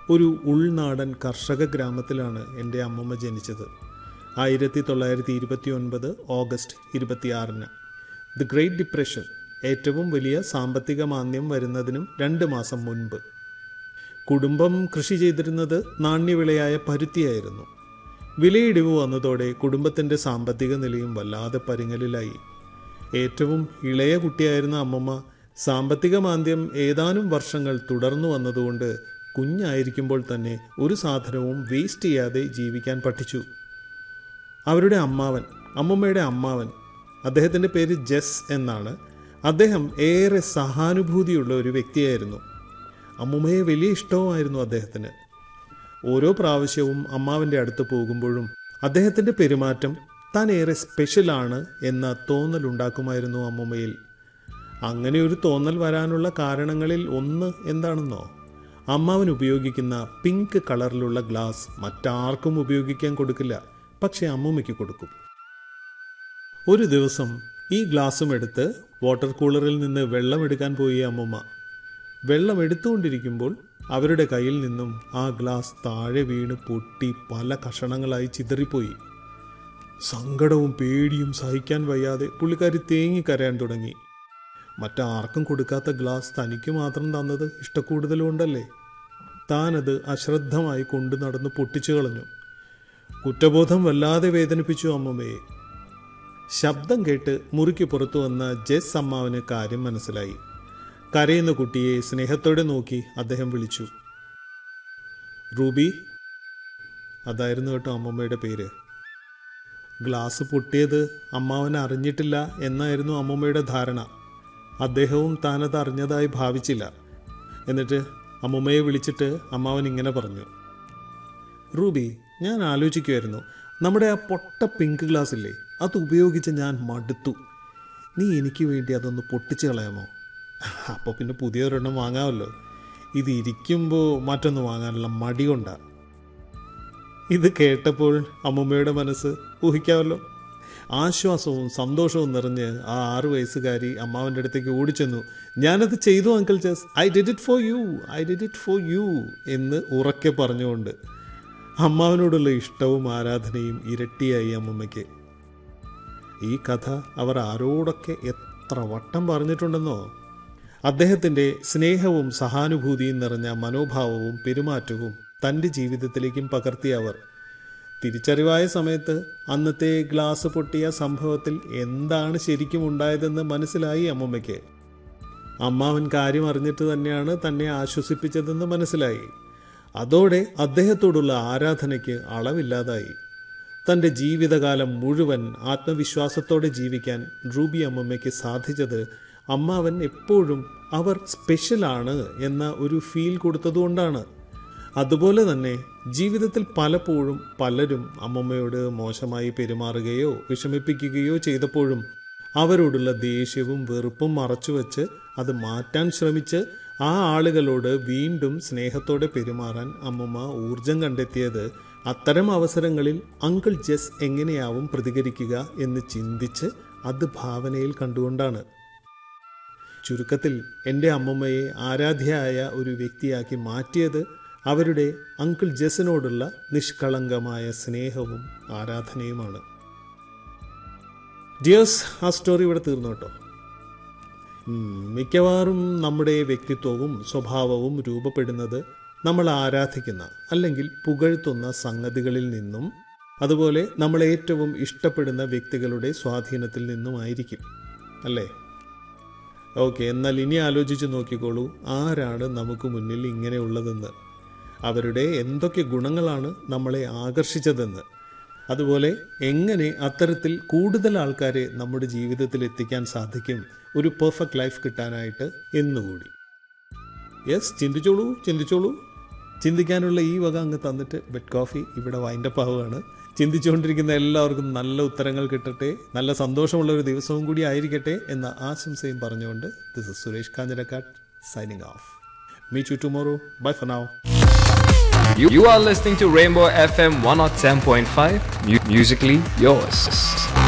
ഒരു ഉൾനാടൻ കർഷക ഗ്രാമത്തിലാണ് എൻ്റെ അമ്മമ്മ ജനിച്ചത് ആയിരത്തി തൊള്ളായിരത്തി ഇരുപത്തി ഒൻപത് ഓഗസ്റ്റ് ഇരുപത്തിയാറിന് ദി ഗ്രേറ്റ് ഡിപ്രഷൻ ഏറ്റവും വലിയ സാമ്പത്തിക മാന്ദ്യം വരുന്നതിനും രണ്ട് മാസം മുൻപ് കുടുംബം കൃഷി ചെയ്തിരുന്നത് നാണ്യവിളയായ പരുത്തിയായിരുന്നു വിലയിടിവ് വന്നതോടെ കുടുംബത്തിൻ്റെ സാമ്പത്തിക നിലയും വല്ലാതെ പരുങ്ങലിലായി ഏറ്റവും ഇളയ കുട്ടിയായിരുന്ന അമ്മമ്മ സാമ്പത്തിക മാന്ദ്യം ഏതാനും വർഷങ്ങൾ തുടർന്നു വന്നതുകൊണ്ട് കുഞ്ഞായിരിക്കുമ്പോൾ തന്നെ ഒരു സാധനവും വേസ്റ്റ് ചെയ്യാതെ ജീവിക്കാൻ പഠിച്ചു അവരുടെ അമ്മാവൻ അമ്മമ്മയുടെ അമ്മാവൻ അദ്ദേഹത്തിൻ്റെ പേര് ജസ് എന്നാണ് അദ്ദേഹം ഏറെ സഹാനുഭൂതിയുള്ള ഒരു വ്യക്തിയായിരുന്നു അമ്മുമ്മയെ വലിയ ഇഷ്ടവുമായിരുന്നു അദ്ദേഹത്തിന് ഓരോ പ്രാവശ്യവും അമ്മാവൻ്റെ അടുത്ത് പോകുമ്പോഴും അദ്ദേഹത്തിൻ്റെ പെരുമാറ്റം താൻ ഏറെ സ്പെഷ്യലാണ് എന്ന തോന്നലുണ്ടാക്കുമായിരുന്നു അമ്മുമ്മയിൽ അങ്ങനെ ഒരു തോന്നൽ വരാനുള്ള കാരണങ്ങളിൽ ഒന്ന് എന്താണെന്നോ അമ്മാവൻ ഉപയോഗിക്കുന്ന പിങ്ക് കളറിലുള്ള ഗ്ലാസ് മറ്റാർക്കും ഉപയോഗിക്കാൻ കൊടുക്കില്ല പക്ഷെ അമ്മൂമ്മയ്ക്ക് കൊടുക്കും ഒരു ദിവസം ഈ ഗ്ലാസും എടുത്ത് വാട്ടർ കൂളറിൽ നിന്ന് വെള്ളം എടുക്കാൻ പോയി അമ്മുമ്മ വെള്ളം എടുത്തുകൊണ്ടിരിക്കുമ്പോൾ അവരുടെ കയ്യിൽ നിന്നും ആ ഗ്ലാസ് താഴെ വീണ് പൊട്ടി പല കഷണങ്ങളായി ചിതറിപ്പോയി സങ്കടവും പേടിയും സഹിക്കാൻ വയ്യാതെ പുള്ളിക്കാരി തേങ്ങിക്കരയാൻ തുടങ്ങി മറ്റാർക്കും കൊടുക്കാത്ത ഗ്ലാസ് തനിക്ക് മാത്രം തന്നത് ഇഷ്ടക്കൂടുതലുകൊണ്ടല്ലേ താനത് അശ്രദ്ധമായി കൊണ്ടു നടന്ന് പൊട്ടിച്ചു കളഞ്ഞു കുറ്റബോധം വല്ലാതെ വേദനിപ്പിച്ചു അമ്മമ്മയെ ശബ്ദം കേട്ട് മുറിക്ക് പുറത്തു വന്ന ജസ് അമ്മാവന് കാര്യം മനസ്സിലായി കരയുന്ന കുട്ടിയെ സ്നേഹത്തോടെ നോക്കി അദ്ദേഹം വിളിച്ചു റൂബി അതായിരുന്നു കേട്ടോ അമ്മമ്മയുടെ പേര് ഗ്ലാസ് പൊട്ടിയത് അമ്മാവൻ അറിഞ്ഞിട്ടില്ല എന്നായിരുന്നു അമ്മമ്മയുടെ ധാരണ അദ്ദേഹവും താനത് അറിഞ്ഞതായി ഭാവിച്ചില്ല എന്നിട്ട് അമ്മമ്മയെ വിളിച്ചിട്ട് അമ്മാവൻ ഇങ്ങനെ പറഞ്ഞു റൂബി ഞാൻ ആലോചിക്കുമായിരുന്നു നമ്മുടെ ആ പൊട്ട പിങ്ക് ഗ്ലാസ് ഇല്ലേ അത് ഉപയോഗിച്ച് ഞാൻ മടുത്തു നീ എനിക്ക് വേണ്ടി അതൊന്ന് പൊട്ടിച്ച് കളയാമോ അപ്പോൾ പിന്നെ പുതിയൊരെണ്ണം വാങ്ങാമല്ലോ ഇത് ഇരിക്കുമ്പോൾ മറ്റൊന്ന് വാങ്ങാനുള്ള മടി കൊണ്ടാണ് ഇത് കേട്ടപ്പോൾ അമ്മമ്മയുടെ മനസ്സ് ഊഹിക്കാമല്ലോ ആശ്വാസവും സന്തോഷവും നിറഞ്ഞ് ആ ആറു വയസ്സുകാരി അമ്മാവൻ്റെ അടുത്തേക്ക് ഓടിച്ചെന്നു ഞാനത് ചെയ്തു uncle just I did it for you I did it for you എന്ന് ഉറക്കെ പറഞ്ഞുകൊണ്ട് അമ്മാവനോടുള്ള ഇഷ്ടവും ആരാധനയും ഇരട്ടിയായി അമ്മമ്മയ്ക്ക് ഈ കഥ അവർ ആരോടൊക്കെ എത്ര വട്ടം പറഞ്ഞിട്ടുണ്ടെന്നോ അദ്ദേഹത്തിൻ്റെ സ്നേഹവും സഹാനുഭൂതിയും നിറഞ്ഞ മനോഭാവവും പെരുമാറ്റവും തൻ്റെ ജീവിതത്തിലേക്കും പകർത്തിയ അവർ തിരിച്ചറിവായ സമയത്ത് അന്നത്തെ ഗ്ലാസ് പൊട്ടിയ സംഭവത്തിൽ എന്താണ് ശരിക്കും ഉണ്ടായതെന്ന് മനസ്സിലായി അമ്മമ്മയ്ക്ക് അമ്മാവൻ കാര്യം അറിഞ്ഞിട്ട് തന്നെയാണ് തന്നെ ആശ്വസിപ്പിച്ചതെന്ന് മനസ്സിലായി അതോടെ അദ്ദേഹത്തോടുള്ള ആരാധനയ്ക്ക് അളവില്ലാതായി തൻ്റെ ജീവിതകാലം മുഴുവൻ ആത്മവിശ്വാസത്തോടെ ജീവിക്കാൻ റൂബി അമ്മമ്മയ്ക്ക് സാധിച്ചത് അമ്മാവൻ എപ്പോഴും അവർ സ്പെഷ്യലാണ് എന്ന ഒരു ഫീൽ കൊടുത്തതുകൊണ്ടാണ് അതുപോലെ തന്നെ ജീവിതത്തിൽ പലപ്പോഴും പലരും അമ്മമ്മയോട് മോശമായി പെരുമാറുകയോ വിഷമിപ്പിക്കുകയോ ചെയ്തപ്പോഴും അവരോടുള്ള ദേഷ്യവും വെറുപ്പും മറച്ചുവെച്ച് അത് മാറ്റാൻ ശ്രമിച്ച് ആ ആളുകളോട് വീണ്ടും സ്നേഹത്തോടെ പെരുമാറാൻ അമ്മമ്മ ഊർജം കണ്ടെത്തിയത് അത്തരം അവസരങ്ങളിൽ അങ്കിൾ ജസ് എങ്ങനെയാവും പ്രതികരിക്കുക എന്ന് ചിന്തിച്ച് അത് ഭാവനയിൽ കണ്ടുകൊണ്ടാണ് ചുരുക്കത്തിൽ എൻ്റെ അമ്മമ്മയെ ആരാധ്യയായ ഒരു വ്യക്തിയാക്കി മാറ്റിയത് അവരുടെ അങ്കിൾ ജസിനോടുള്ള നിഷ്കളങ്കമായ സ്നേഹവും ആരാധനയുമാണ് ഡിയേഴ്സ് ആ സ്റ്റോറി ഇവിടെ തീർന്നു കേട്ടോ മിക്കവാറും നമ്മുടെ വ്യക്തിത്വവും സ്വഭാവവും രൂപപ്പെടുന്നത് നമ്മൾ ആരാധിക്കുന്ന അല്ലെങ്കിൽ പുകഴ്ത്തുന്ന സംഗതികളിൽ നിന്നും അതുപോലെ നമ്മൾ ഏറ്റവും ഇഷ്ടപ്പെടുന്ന വ്യക്തികളുടെ സ്വാധീനത്തിൽ നിന്നുമായിരിക്കും അല്ലേ ഓക്കെ എന്നാൽ ഇനി ആലോചിച്ച് നോക്കിക്കോളൂ ആരാണ് നമുക്ക് മുന്നിൽ ഇങ്ങനെയുള്ളതെന്ന് അവരുടെ എന്തൊക്കെ ഗുണങ്ങളാണ് നമ്മളെ ആകർഷിച്ചതെന്ന് അതുപോലെ എങ്ങനെ അത്തരത്തിൽ കൂടുതൽ ആൾക്കാരെ നമ്മുടെ ജീവിതത്തിൽ എത്തിക്കാൻ സാധിക്കും ഒരു പെർഫെക്റ്റ് ലൈഫ് കിട്ടാനായിട്ട് എന്നുകൂടി യെസ് ചിന്തിച്ചോളൂ ചിന്തിച്ചോളൂ ചിന്തിക്കാനുള്ള ഈ വക അങ്ങ് തന്നിട്ട് ബെഡ് കോഫി ഇവിടെ വൈൻഡപ്പ് ആവുകയാണ് ചിന്തിച്ചുകൊണ്ടിരിക്കുന്ന എല്ലാവർക്കും നല്ല ഉത്തരങ്ങൾ കിട്ടട്ടെ നല്ല സന്തോഷമുള്ള ഒരു ദിവസവും കൂടി ആയിരിക്കട്ടെ എന്ന ആശംസയും പറഞ്ഞുകൊണ്ട് this is Suresh Kanjirakkat signing off meet you tomorrow bye for now You, you are listening to Rainbow FM 107.5, mu- musically yours.